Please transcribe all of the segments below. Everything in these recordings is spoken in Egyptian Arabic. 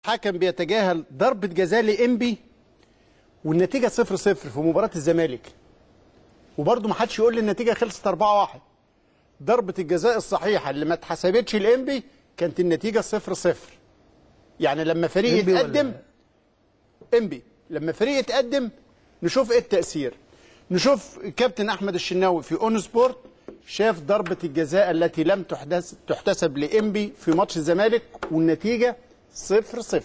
الحكم بيتجاهل ضربه جزاء لانبي والنتيجه 0 0 في مباراه الزمالك وبرضه ما حدش يقول لي النتيجه خلصت 4 1 ضربه الجزاء الصحيحه اللي ما اتحسبتش لانبي كانت النتيجه 0 0 يعني لما فريق إنبي ولا- يتقدم انبي لما فريق يتقدم نشوف ايه التاثير نشوف كابتن احمد الشناوي في اون سبورت شاف ضربه الجزاء التي لم تحدث تحتسب لانبي في ماتش الزمالك والنتيجه 0 0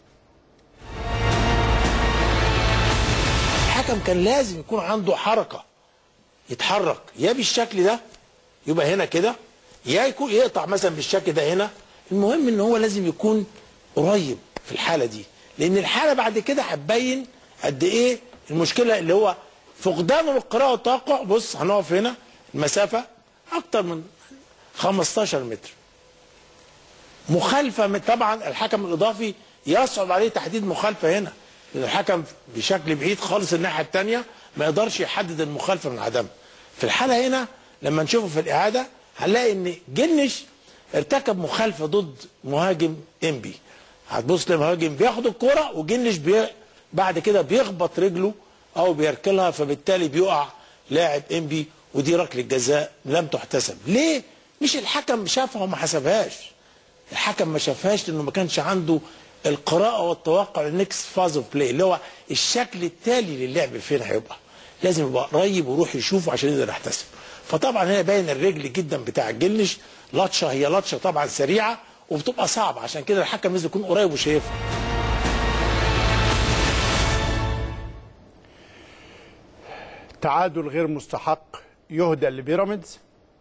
الحكم كان لازم يكون عنده حركه يتحرك يا بالشكل ده يبقى هنا كده يا يكون يقطع مثلا بالشكل ده هنا المهم ان هو لازم يكون قريب في الحاله دي لان الحاله بعد كده هتبين قد ايه المشكله اللي هو فقدانه للقراءه والتوقع بص هنقف هنا المسافه اكتر من 15 متر مخالفه من طبعا الحكم الاضافي يصعب عليه تحديد مخالفه هنا لان الحكم بشكل بعيد خالص الناحيه الثانيه ما يقدرش يحدد المخالفه من عدمها في الحاله هنا لما نشوفه في الاعاده هنلاقي ان جنش ارتكب مخالفه ضد مهاجم انبي هتبص لمهاجم بياخد الكرة وجنش بي... بعد كده بيخبط رجله او بيركلها فبالتالي بيقع لاعب انبي ودي ركله جزاء لم تحتسب ليه مش الحكم شافها وما حسبهاش الحكم ما شافهاش لانه ما كانش عنده القراءه والتوقع النكست فاز اوف بلاي اللي هو الشكل التالي للعب فين هيبقى لازم يبقى قريب ويروح يشوفه عشان يقدر يحتسب فطبعا هنا باين الرجل جدا بتاع الجلش لطشه هي لطشه طبعا سريعه وبتبقى صعبه عشان كده الحكم لازم يكون قريب وشايفها تعادل غير مستحق يهدى لبيراميدز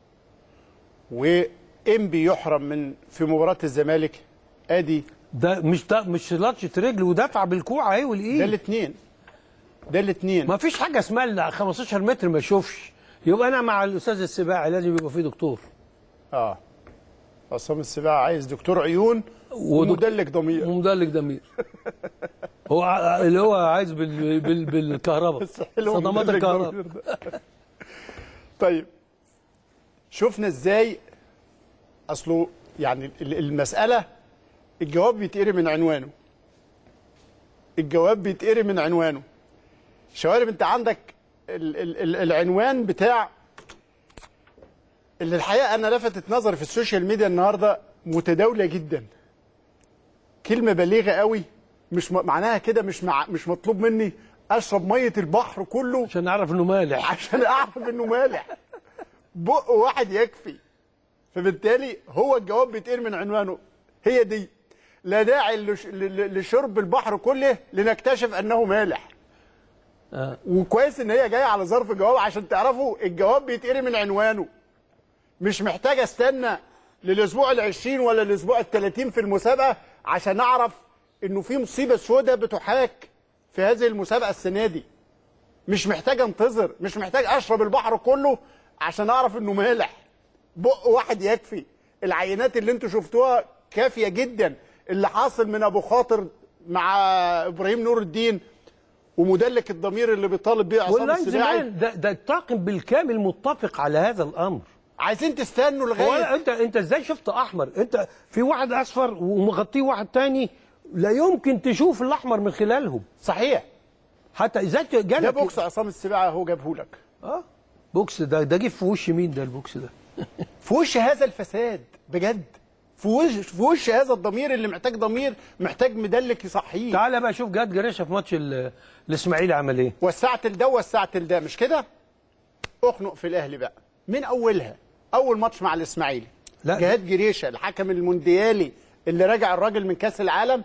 وانبي يحرم من في مباراه الزمالك ادي ده مش ده مش لطشه رجل ودفع بالكوع اهي ده والايد الاثنين ده الاثنين ما فيش حاجه اسمها ال 15 متر ما يشوفش يبقى انا مع الاستاذ السباعي لازم يبقى في دكتور اه عصام السباع عايز دكتور عيون ومدلك ضمير ومدلك ضمير هو ع- اللي هو عايز بال... بال... بالكهرباء بس حلو صدمات مدلك الكهرباء ضمير ده. طيب شفنا ازاي اصله يعني ال- المساله الجواب بيتقري من عنوانه الجواب بيتقري من عنوانه شوارب انت عندك ال ال ال العنوان بتاع اللي الحقيقه انا لفتت نظري في السوشيال ميديا النهارده متداوله جدا كلمه بليغه قوي مش م- معناها كده مش مع مش مطلوب مني اشرب ميه البحر كله عشان نعرف انه مالح عشان اعرف انه مالح بق واحد يكفي فبالتالي هو الجواب بيتقال من عنوانه هي دي لا داعي لش- ل- ل- لشرب البحر كله لنكتشف انه مالح آه. وكويس ان هي جايه على ظرف جواب عشان تعرفوا الجواب بيتقري من عنوانه مش محتاج استنى للاسبوع ال20 ولا الاسبوع ال30 في المسابقه عشان اعرف انه في مصيبه سوداء بتحاك في هذه المسابقه السنه دي مش محتاج انتظر مش محتاج اشرب البحر كله عشان اعرف انه مالح بق واحد يكفي العينات اللي انتوا شفتوها كافيه جدا اللي حاصل من ابو خاطر مع ابراهيم نور الدين ومدلك الضمير اللي بيطالب بيه عصام والله السباعي زمان ده ده الطاقم بالكامل متفق على هذا الامر عايزين تستنوا هو لغايه انت انت ازاي شفت احمر انت في واحد اصفر ومغطيه واحد تاني لا يمكن تشوف الاحمر من خلالهم صحيح حتى ازاي ده جالك بوكس عصام السباعي اهو جابه لك اه بوكس ده ده جه في وش مين ده البوكس ده في وش هذا الفساد بجد في وش في وش هذا الضمير اللي محتاج ضمير محتاج مدلك يصحيه تعالى بقى شوف جاد جريشه في ماتش ال- الاسماعيلي عمل ايه وسعت لده وسعت لده مش كده؟ اخنق في الاهلي بقى من اولها اول ماتش مع الاسماعيلي لا. جهاد جريشه الحكم المونديالي اللي راجع الراجل من كاس العالم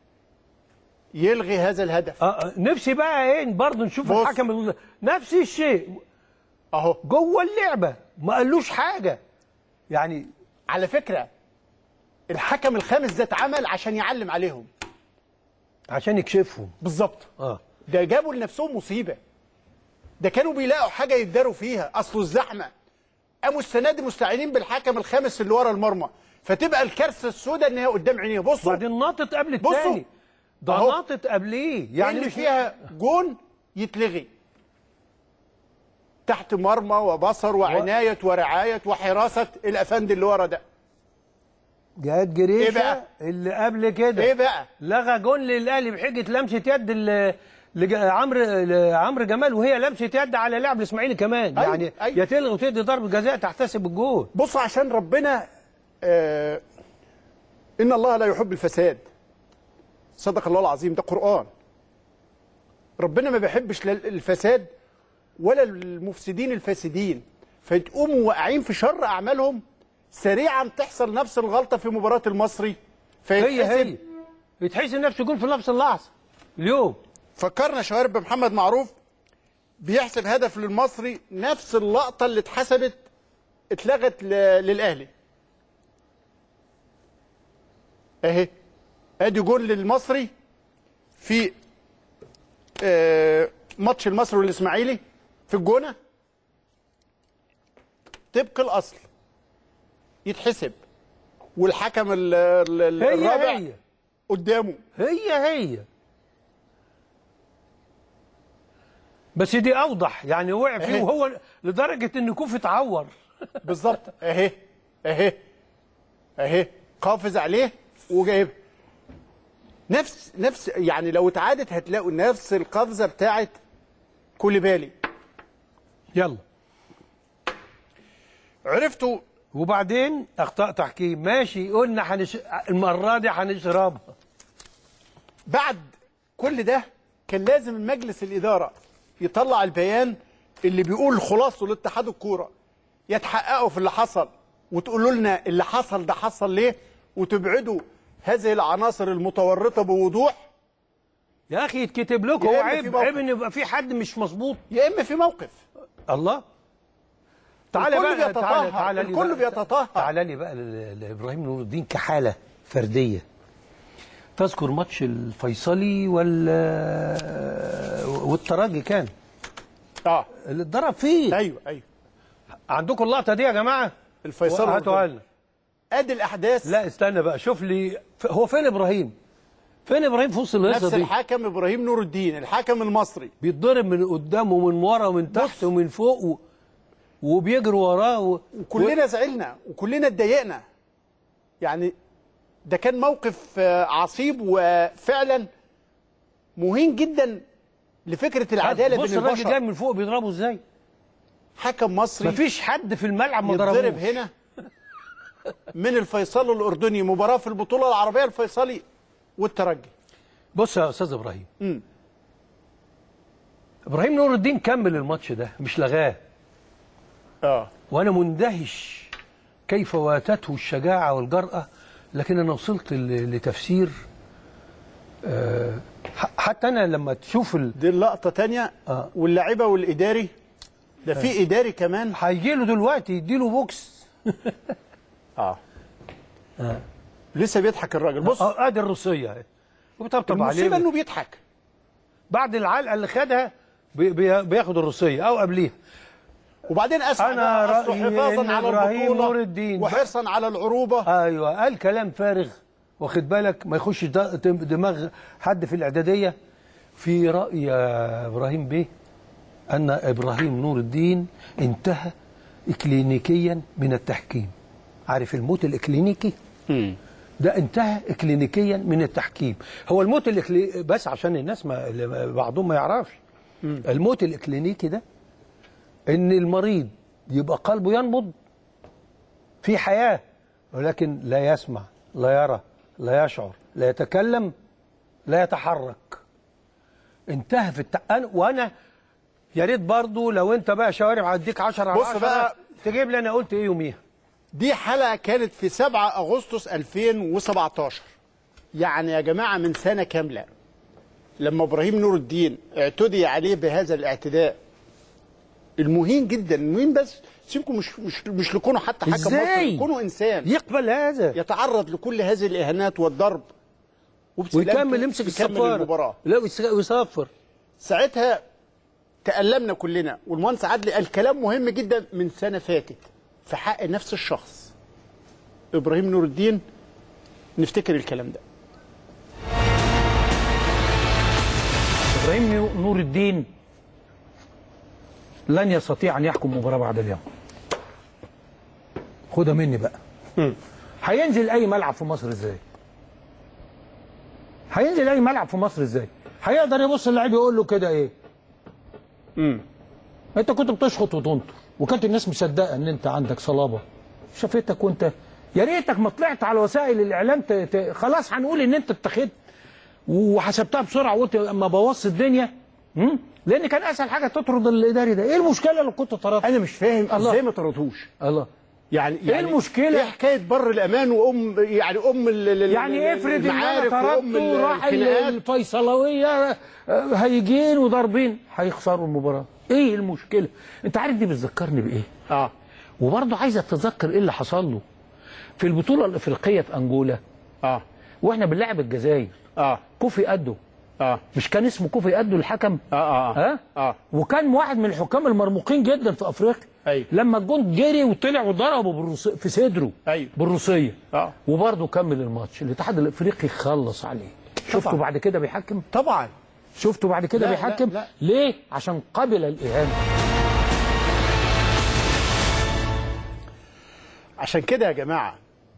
يلغي هذا الهدف آه آه، نفسي بقى ايه برضه نشوف بص. الحكم ال- نفس الشيء اهو جوه اللعبه ما قالوش حاجه يعني على فكره الحكم الخامس ده اتعمل عشان يعلم عليهم عشان يكشفهم بالظبط اه ده جابوا لنفسهم مصيبه ده كانوا بيلاقوا حاجه يتداروا فيها اصله الزحمه قاموا السنه دي مستعينين بالحكم الخامس اللي ورا المرمى فتبقى الكارثه السوداء ان هي قدام عينيه بصوا وبعدين ناطط قبل بصوا. الثاني ده أهو. ناطط قبليه يعني يعني اللي مش فيها جون يتلغي تحت مرمى وبصر وعنايه ورعايه وحراسه الافندي اللي ورا ده جهاد جريشه إيه بقى؟ اللي قبل كده ايه بقى لغى جون للاهلي بحجه لمسه يد ال- لج- عمرو عمرو جمال وهي لمسه يد على لاعب الاسماعيلي كمان أيوة، يعني أيوة. يا تلغي وتدي ضربه جزاء تحتسب الجون بص عشان ربنا آه ان الله لا يحب الفساد صدق الله العظيم ده قرآن ربنا ما بيحبش لا الفساد ولا المفسدين الفاسدين فتقوموا واقعين في شر اعمالهم سريعا تحصل نفس الغلطه في مباراه المصري هي فيتحسب هي يتحسن نفسه جون في نفس اللحظه اليوم فكرنا شوارب بمحمد معروف بيحسب هدف للمصري نفس اللقطه اللي اتحسبت اتلغت ل- للاهلي اهي ادي جول للمصري في آه، ماتش المصري والاسماعيلي في الجونه طبق الاصل يتحسب والحكم ال- ال- ال- هي الرابع هي قدامه هي هي بس دي اوضح يعني وقع فيه أهي. وهو لدرجه ان كوف اتعور بالظبط اهي اهي اهي قافز عليه وجايبها نفس نفس يعني لو اتعادت هتلاقوا نفس القفزه بتاعت كوليبالي يلا عرفتوا وبعدين اخطاء تحكيم ماشي قلنا حنش... المره دي هنشربها بعد كل ده كان لازم مجلس الاداره يطلع البيان اللي بيقول خلاصه لاتحاد الكوره يتحققوا في اللي حصل وتقولوا لنا اللي حصل ده حصل ليه وتبعدوا هذه العناصر المتورطه بوضوح يا اخي يتكتب لكم يا هو إما في عيب موقف. عيب ان يبقى في حد مش مظبوط يا اما في موقف الله تعالى الكل بقى بيتطهر، تعالى تعالى لي الكل بقى- بيتطهر. تعالى لي بقى ل- لابراهيم نور الدين كحاله فرديه تذكر ماتش الفيصلي وال والترجي كان اه اللي اتضرب فيه ايوه ايوه عندكم اللقطه دي يا جماعه الفيصل هاتوا لنا ادي الاحداث لا استنى بقى شوف لي ف- هو فين ابراهيم فين ابراهيم في وسط نفس القصه دي الحكم ابراهيم نور الدين الحكم المصري بيتضرب من قدام ومن ورا ومن تحت بص. ومن فوق و... وبيجروا وراه و... وكلنا زعلنا وكلنا اتضايقنا يعني ده كان موقف آه، عصيب وفعلا مهين جدا لفكره العداله بص بين الراجل جاي البشر من فوق بيضربه ازاي حكم مصري مفيش حد في الملعب ما ضربوش يتضرب هنا من الفيصل الاردني مباراه في البطوله العربيه الفيصلي والترجي بص يا استاذ ابراهيم مم. ابراهيم نور الدين كمل الماتش ده مش لغاه اه وانا مندهش كيف واتته الشجاعه والجراه لكن انا وصلت ل- لتفسير آه، ح- حتى انا لما تشوف ال... دي اللقطه تانية آه. واللعيبه والاداري ده في اداري كمان هيجي له دلوقتي يديله بوكس اه لسه بيضحك الراجل بص اه ادي الروسيه اهي وبيطبطب المصيبه عليه انه بيضحك بعد العلقه اللي خدها بي- بي- بياخد الروسيه او قبليها وبعدين اسعى أنا بقى أصله رأيي حفاظا إن على إبراهيم البطوله نور الدين وحرصا على العروبه ايوه قال كلام فارغ واخد بالك ما يخش د- دماغ حد في الاعداديه في راي يا ابراهيم بيه ان ابراهيم نور الدين انتهى اكلينيكيا من التحكيم عارف الموت الاكلينيكي ده انتهى اكلينيكيا من التحكيم هو الموت الإكلي... بس عشان الناس ما اللي بعضهم ما يعرفش الموت الاكلينيكي ده ان المريض يبقى قلبه ينبض في حياه ولكن لا يسمع لا يرى لا يشعر لا يتكلم لا يتحرك انتهى في الت... أنا وانا يا ريت برضه لو انت بقى شوارع هديك 10 على بص 10 بقى. تجيب لي انا قلت ايه يوميها دي حلقه كانت في 7 اغسطس 2017 يعني يا جماعه من سنه كامله لما ابراهيم نور الدين اعتدي عليه بهذا الاعتداء المهين جدا المهين بس سيبكم مش مش مش لكونه حتى حكم إزاي؟ مصري كونه انسان يقبل هذا يتعرض لكل هذه الاهانات والضرب وبسلامته ويكمل يمسك يكمل الصفاره المباراه لا ويس- ويصفر ساعتها تألمنا كلنا والمهندس عدلي قال كلام مهم جدا من سنة فاتت في حق نفس الشخص إبراهيم نور الدين نفتكر الكلام ده ابراهيم نور الدين لن يستطيع ان يحكم مباراه بعد اليوم خدها مني بقى هينزل اي ملعب في مصر ازاي هينزل اي ملعب في مصر ازاي هيقدر يبص اللاعب يقول له كده ايه امم انت كنت بتشخط وتنطر وكانت الناس مصدقه ان انت عندك صلابه شافتك وانت يا ريتك ما طلعت على وسائل الاعلام ت... ت... خلاص هنقول ان انت اتخذت وحسبتها بسرعه وقلت اما بوظت الدنيا مم؟ لان كان اسهل حاجه تطرد الاداري ده ايه المشكله لو كنت طردته انا مش فاهم الله. ازاي ما طردوش الله يعني إيه يعني المشكلة؟ ايه حكايه بر الامان وام يعني ام ال- ال- يعني ال- افرض ان انا المعارف وام طردته ال- راح ال- الخناقات الفيصلويه آه، هيجين وضاربين هيخسروا المباراه ايه المشكله انت عارف دي بتذكرني بايه اه وبرضه عايز اتذكر ايه اللي حصل له في البطوله الافريقيه في انجولا اه واحنا بنلعب الجزائر اه كوفي قده اه مش كان اسمه كوفي قده الحكم اه اه ها اه وكان واحد من الحكام المرموقين جدا في افريقيا أيوة. لما الجون جري وطلع وضربه بالروس... في صدره أيوة. بالروسيه اه وبرضه كمل الماتش الاتحاد الافريقي خلص عليه شفته بعد كده بيحكم طبعا شفته بعد كده لا، بيحكم لا، لا. ليه عشان قبل الاهانه عشان كده يا جماعه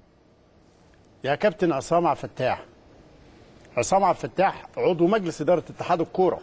يا كابتن عصام عبد الفتاح عصام عبد الفتاح عضو مجلس اداره اتحاد الكوره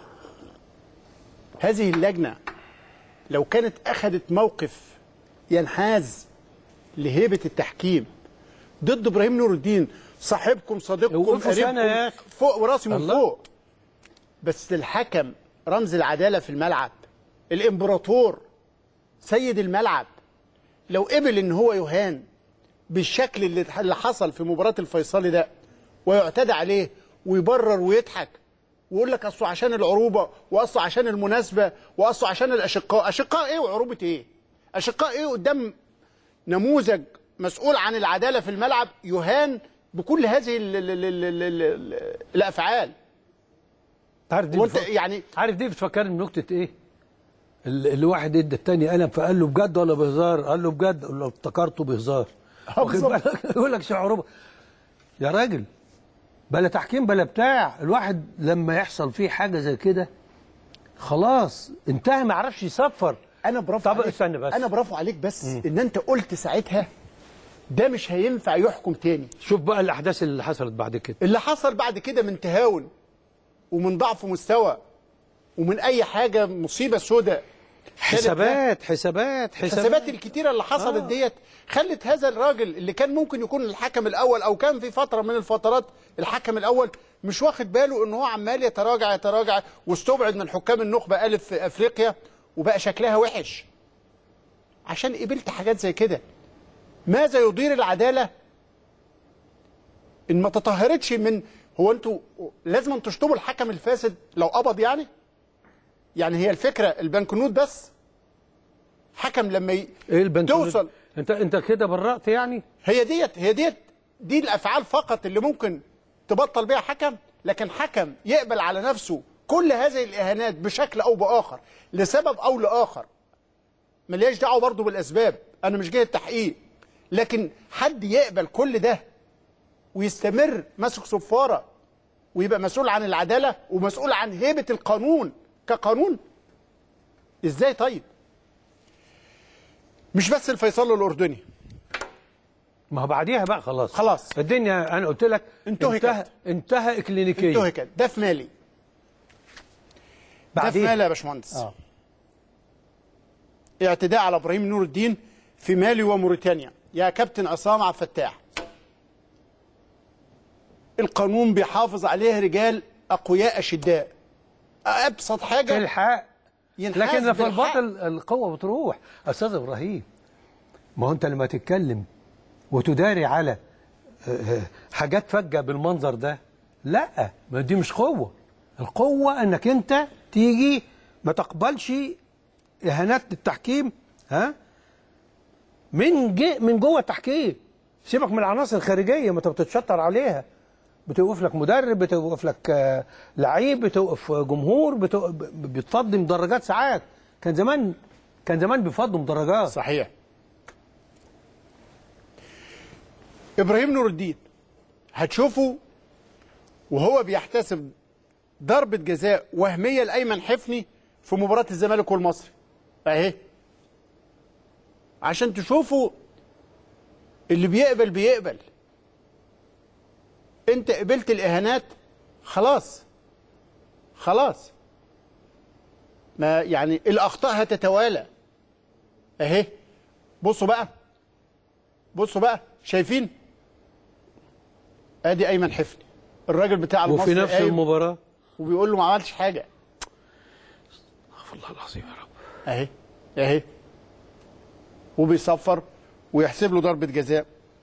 هذه اللجنه لو كانت اخذت موقف ينحاز لهيبه التحكيم ضد ابراهيم نور الدين صاحبكم صديقكم وقفوا سنة قريبكم يا أخي. فوق وراسي من الله. فوق بس الحكم رمز العداله في الملعب الامبراطور سيد الملعب لو قبل ان هو يهان بالشكل اللي اللي حصل في مباراه الفيصلي ده ويعتدى عليه ويبرر ويضحك ويقول لك اصله عشان العروبه واصله عشان المناسبه واصله عشان الاشقاء اشقاء ايه وعروبه ايه اشقاء ايه قدام نموذج مسؤول عن العداله في الملعب يهان بكل هذه ال ال ال ال ال ال الافعال عارف دي وانت بتفكر- يعني عارف دي بتفكرني بنكته ايه؟ ال- اللي واحد ادى التاني قلم فقال له بجد ولا بهزار؟ قال له بجد قال له افتكرته بهزار واخد بالظبط. بالك؟ يقول لك شعروبه يا راجل بلا تحكيم بلا بتاع الواحد لما يحصل فيه حاجه زي كده خلاص انتهى ما يعرفش يصفر انا برافو طب عليك استنى بس. انا برافو عليك بس ان انت قلت ساعتها ده مش هينفع يحكم تاني شوف بقى الاحداث اللي حصلت بعد كده اللي حصل بعد كده من تهاون ومن ضعف مستوى ومن اي حاجه مصيبه سوداء حسابات حسابات الحسابات الكتيره اللي حصلت آه. ديت خلت هذا الراجل اللي كان ممكن يكون الحكم الاول او كان في فتره من الفترات الحكم الاول مش واخد باله ان هو عمال يتراجع يتراجع واستبعد من حكام النخبه الف في افريقيا وبقى شكلها وحش عشان قبلت حاجات زي كده ماذا يضير العداله ان ما تطهرتش من هو انتوا لازم تشطبوا الحكم الفاسد لو قبض يعني يعني هي الفكره البنكنوت بس حكم لما ي... ايه البنك توصل انت انت كده برأت يعني هي ديت هي ديت دي الافعال فقط اللي ممكن تبطل بيها حكم لكن حكم يقبل على نفسه كل هذه الاهانات بشكل او باخر لسبب او لاخر ملياش دعوه برضه بالاسباب انا مش جاي التحقيق لكن حد يقبل كل ده ويستمر ماسك صفاره ويبقى مسؤول عن العداله ومسؤول عن هيبه القانون كقانون ازاي طيب مش بس الفيصل الاردني ما هو بعديها بقى خلاص خلاص. الدنيا انا قلت لك انتهكت. انتهى انتهى اكلينيكيا انتهكت ده في مالي ده في بعدين مالي يا باشمهندس اه اعتداء على ابراهيم نور الدين في مالي وموريتانيا يا كابتن عصام عبد الفتاح القانون بيحافظ عليه رجال اقوياء اشداء ابسط حاجه الحق ينحاز لكن في بالحق. الباطل القوه بتروح استاذ ابراهيم ما هو انت لما تتكلم وتداري على آه، آه، حاجات فجه بالمنظر ده لا ما دي مش قوه القوه انك انت تيجي ما تقبلش اهانات التحكيم ها من جي من جوه التحكيم سيبك من العناصر الخارجيه ما انت بتتشطر عليها بتوقف لك مدرب بتوقف لك آه، لعيب بتوقف آه، جمهور بتوقف بتفضي مدرجات ساعات كان زمان كان زمان بيفضوا مدرجات صحيح ابراهيم نور الدين هتشوفه وهو بيحتسب ضربة جزاء وهمية لأيمن حفني في مباراة الزمالك والمصري اهي عشان تشوفوا اللي بيقبل بيقبل انت قبلت الاهانات خلاص خلاص ما يعني الاخطاء هتتوالى اهي بصوا بقى بصوا بقى شايفين ادي ايمن حفني الراجل بتاع وفي المصري نفس قايم المباراه وبيقول له ما عملتش حاجه استغفر الله العظيم يا رب اهي اهي وبيصفر ويحسب له ضربه جزاء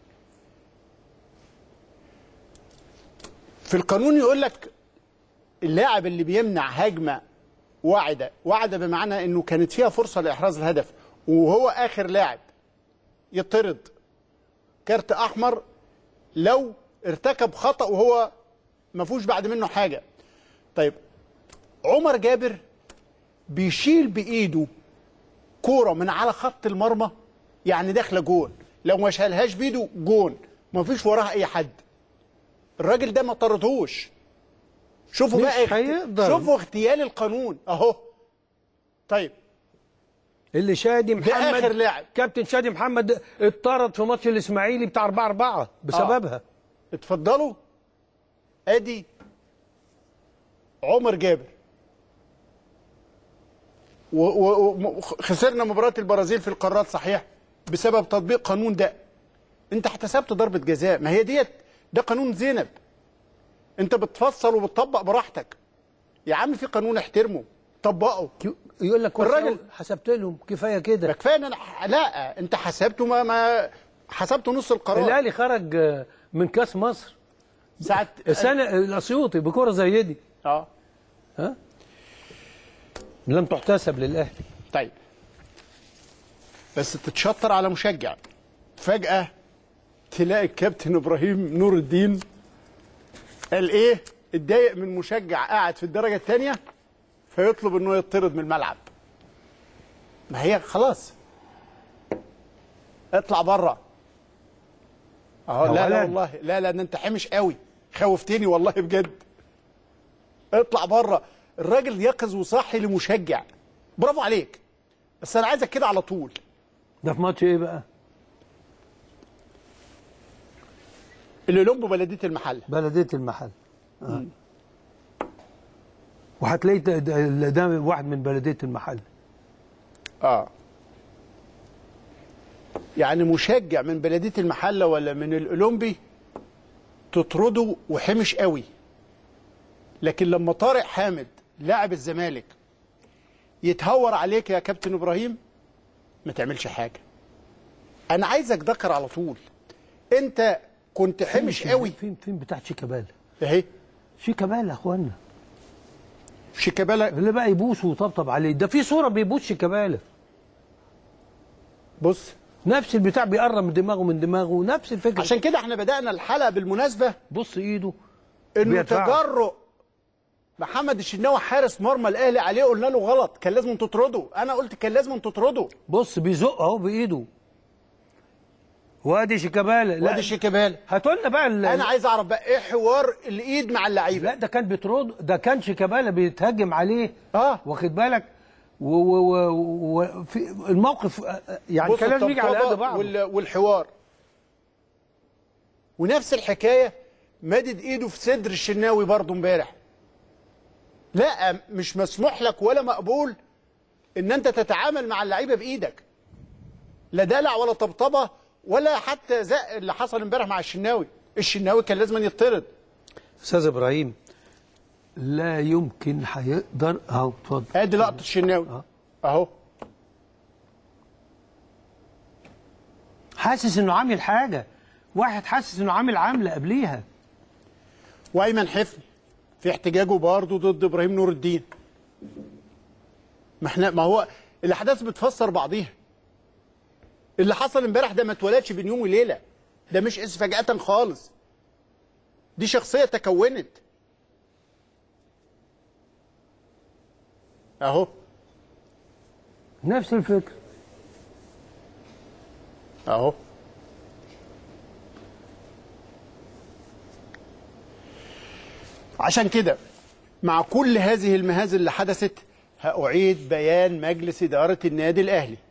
في القانون يقول لك اللاعب اللي بيمنع هجمه واعده واعده بمعنى انه كانت فيها فرصه لاحراز الهدف وهو اخر لاعب يطرد كارت احمر لو ارتكب خطا وهو ما فيهوش بعد منه حاجه طيب عمر جابر بيشيل بايده كوره من على خط المرمى يعني داخله جون لو ما شالهاش بايده جون ما فيش وراها اي حد الراجل ده ما طردهوش شوفوا مش بقى اخت- هيقدر. شوفوا اغتيال القانون اهو طيب اللي شادي محمد آخر لاعب. كابتن شادي محمد اتطرد في ماتش الاسماعيلي بتاع 4 4 بسببها اتفضلوا ادي عمر جابر وخسرنا مباراة البرازيل في القارات صحيح بسبب تطبيق قانون ده انت احتسبت ضربة جزاء ما هي ديت ده قانون زينب انت بتفصل وبتطبق براحتك يا عم في قانون احترمه طبقه يقول لك الراجل- الراجل حسبت لهم كفايه ده كده كفايه ان انا ح- لا انت حسبته ما, ما حسبته نص القرار الاهلي خرج آه، من كاس مصر ساعة السنه الاسيوطي بكره زي دي اه ها لم تحتسب للاهلي طيب بس تتشطر على مشجع فجأة تلاقي الكابتن ابراهيم نور الدين قال ايه اتضايق من مشجع قاعد في الدرجة الثانية فيطلب انه يطرد من الملعب ما هي خلاص اطلع بره اهو يا لا لا ولد. والله لا لا ده انت حمش قوي خوفتني والله بجد اطلع بره الراجل يقظ وصاحي لمشجع برافو عليك بس انا عايزك كده على طول ده في ماتش ايه بقى الاولمبو بلديه المحله بلديه المحل آه. وهتلاقي ده, ده, ده واحد من بلديه المحل اه يعني مشجع من بلديه المحله ولا من الاولمبي تطرده وحمش قوي لكن لما طارق حامد لاعب الزمالك يتهور عليك يا كابتن ابراهيم ما تعملش حاجه انا عايزك ذكر على طول انت كنت حمش قوي فين فين بتاع شيكابالا اهي شيكابالا يا اخوانا شيكابالا اللي بقى يبوس ويطبطب عليه ده في صوره بيبوس شيكابالا بص نفس البتاع بيقرب من دماغه من دماغه نفس الفكره عشان كده احنا بدأنا الحلقة بالمناسبة بص ايده انه بيدفعه. تجرؤ محمد الشناوي حارس مرمى الاهلي عليه قلنا له غلط كان لازم تطرده انا قلت كان لازم تطرده بص بيزق اهو بايده وادي شيكابالا لا وادي شيكابالا هاتوا لنا بقى ال- انا عايز اعرف بقى ايه حوار الايد مع اللعيبه لا ده كان بيطرد ده كان شيكابالا بيتهجم عليه اه واخد بالك و و و و في الموقف آه، آه، يعني بص كان لازم يجي على قد الطبطبة بعض وال- والحوار ونفس الحكايه مدد ايده في صدر الشناوي برضه امبارح لا مش مسموح لك ولا مقبول ان انت تتعامل مع اللعيبه بايدك لا دلع ولا طبطبه ولا حتى زق اللي حصل امبارح مع الشناوي الشناوي كان لازم يطرد استاذ ابراهيم لا يمكن هيقدر اهو اتفضل ادي لقطه الشناوي آه. اهو حاسس انه عامل حاجه واحد حاسس انه عامل عامله قبليها وايمن حفني في احتجاجه برضه ضد ابراهيم نور الدين ما احنا ما هو الاحداث بتفسر بعضيها اللي حصل امبارح ده ما اتولدش بين يوم وليله ده مش اس فجاه خالص دي شخصيه تكونت اهو نفس الفكره اهو عشان كده مع كل هذه المهازل اللي حدثت هأعيد بيان مجلس إدارة النادي الأهلي